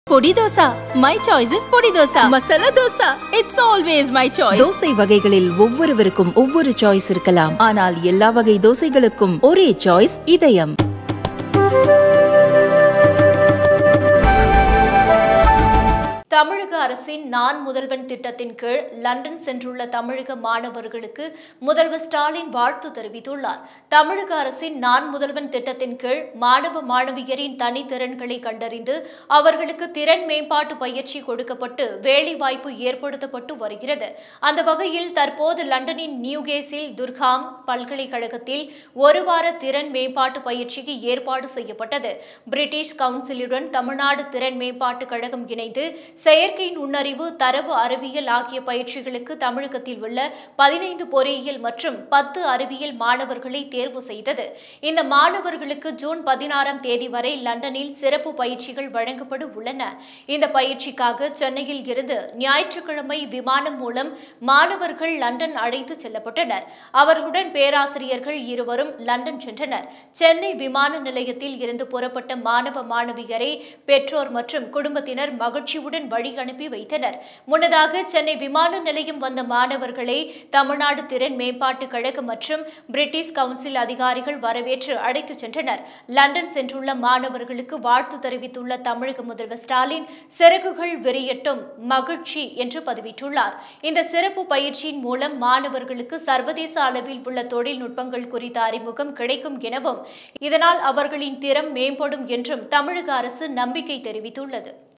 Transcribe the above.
பொடி dosa my choice is podi dosa masala dosa it's always my choice தோசை வகைகளில் ஒவ்வொருவருக்கும் ஒவ்வொரு சாய்ஸ் இருக்கலாம் ஆனால் எல்லா வகை தோசைகளுக்கும் ஒரே சாய்ஸ் இதயம் தமிழக அரசின் நான் முதல்வன் திட்டத்தின் கீழ் லண்டன் சென்றுள்ள தமிழக மாணவர்களுக்கு முதல்வர் ஸ்டாலின் வாழ்த்து தெரிவித்துள்ளார் தமிழக அரசின் நான் முதல்வன் திட்டத்தின் கீழ் மாணவ மாணவியரின் தனித்திறன்களை கண்டறிந்து அவர்களுக்கு திறன் மேம்பாட்டு பயிற்சி கொடுக்கப்பட்டு வேலைவாய்ப்பு ஏற்படுத்தப்பட்டு வருகிறது அந்த வகையில் தற்போது லண்டனின் நியூகேஸில் துர்காம் பல்கலைக்கழகத்தில் ஒரு வார திறன் மேம்பாட்டு பயிற்சிக்கு ஏற்பாடு செய்யப்பட்டது பிரிட்டிஷ் கவுன்சிலுடன் தமிழ்நாடு திறன் மேம்பாட்டு கழகம் இணைந்து செயற்கை நுண்ணறிவு தரவு அறிவியல் ஆகிய பயிற்சிகளுக்கு தமிழகத்தில் உள்ள பதினைந்து பொறியியல் மற்றும் பத்து அறிவியல் மாணவர்களை தேர்வு செய்தது இந்த மாணவர்களுக்கு ஜூன் பதினாறாம் தேதி வரை லண்டனில் சிறப்பு பயிற்சிகள் வழங்கப்பட உள்ளன இந்த பயிற்சிக்காக சென்னையில் இருந்து ஞாயிற்றுக்கிழமை விமானம் மூலம் மாணவர்கள் லண்டன் அழைத்து செல்லப்பட்டனர் அவர்களுடன் பேராசிரியர்கள் இருவரும் லண்டன் சென்றனர் சென்னை விமான நிலையத்தில் இருந்து புறப்பட்ட மாணவ மாணவியரை பெற்றோர் மற்றும் குடும்பத்தினர் மகிழ்ச்சியுடன் வழி அனுப்பி வைத்தனர் முன்னதாக சென்னை விமான நிலையம் வந்த மாணவர்களை தமிழ்நாடு திறன் மேம்பாட்டு கழகம் மற்றும் பிரிட்டிஷ் கவுன்சில் அதிகாரிகள் வரவேற்று அழைத்துச் சென்றனர் லண்டன் சென்றுள்ள மாணவர்களுக்கு வாழ்த்து தெரிவித்துள்ள தமிழக முதல்வர் ஸ்டாலின் சிறகுகள் விரியட்டும் மகிழ்ச்சி என்று பதிவிட்டுள்ளார் இந்த சிறப்பு பயிற்சியின் மூலம் மாணவர்களுக்கு சர்வதேச அளவில் உள்ள தொழில்நுட்பங்கள் குறித்த அறிமுகம் கிடைக்கும் எனவும் இதனால் அவர்களின் திறம் மேம்படும் என்றும் தமிழக அரசு நம்பிக்கை தெரிவித்துள்ளது